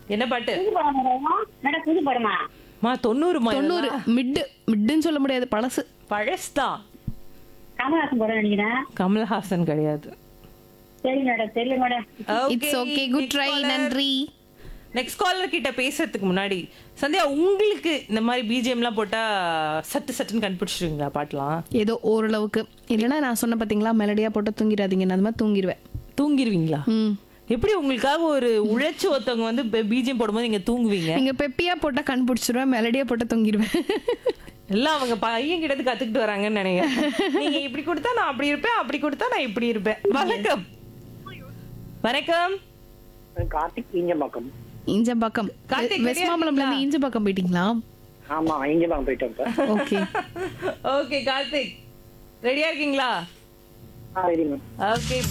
என்ன பாட்டு புது படம் வரும் மேடம் புது படமா மா தொண்ணூறு தொண்ணூறு மிட்டு மிட்டுன்னு சொல்ல முடியாது பழசு பழசுதான் கமல்ஹாசன் படம் நினைக்கிறேன் கமல்ஹாசன் கிடையாது சரி மேடம் சரி madam it's okay good try நன்றி நெக்ஸ்ட் காலர் கிட்ட பேசுறதுக்கு முன்னாடி சந்தியா உங்களுக்கு இந்த மாதிரி பிஜிஎம்லாம் போட்டா சட்டு சட்டுன்னு கண்டுபிடிச்சிருவீங்களா பாட்டெல்லாம் ஏதோ ஓரளவுக்கு இல்லைன்னா நான் சொன்ன பார்த்தீங்களா மெலடியா போட்டு தூங்கிடாதீங்க நான் அந்த மாதிரி தூங்கிடுவேன் தூங்கிடுவீங்களா ம் எப்படி உங்களுக்காக ஒரு உழைச்சி ஒருத்தவங்க வந்து பிஜிஎம் போடும்போது நீங்க தூங்குவீங்க நீங்க பெப்பியா போட்டா கண்டுபிடிச்சிருவேன் மெலடியா போட்டா தூங்கிடுவேன் எல்லாம் அவங்க பையன் கிட்ட இருந்து கத்துக்கிட்டு வராங்கன்னு நினைக்கிறேன் நீங்க இப்படி கொடுத்தா நான் அப்படி இருப்பேன் அப்படி கொடுத்தா நான் இப்படி இருப்பேன் வணக்கம் வணக்கம் கார்த்திக் ஈஞ்சம்பாக்கம் இஞ்சம்பாக்கம் கார்த்திக், வெஸ்ட் மாம்பலம்ல இருந்து இஞ்சம்பாக்கம் போயிட்டீங்களா ஆமா ஈஞ்சம்பாக்கம் போயிட்டோம் இப்ப ஓகே ஓகே கார்த்திக் ரெடியா இருக்கீங்களா ஆ ரெடி மேம் ஓகே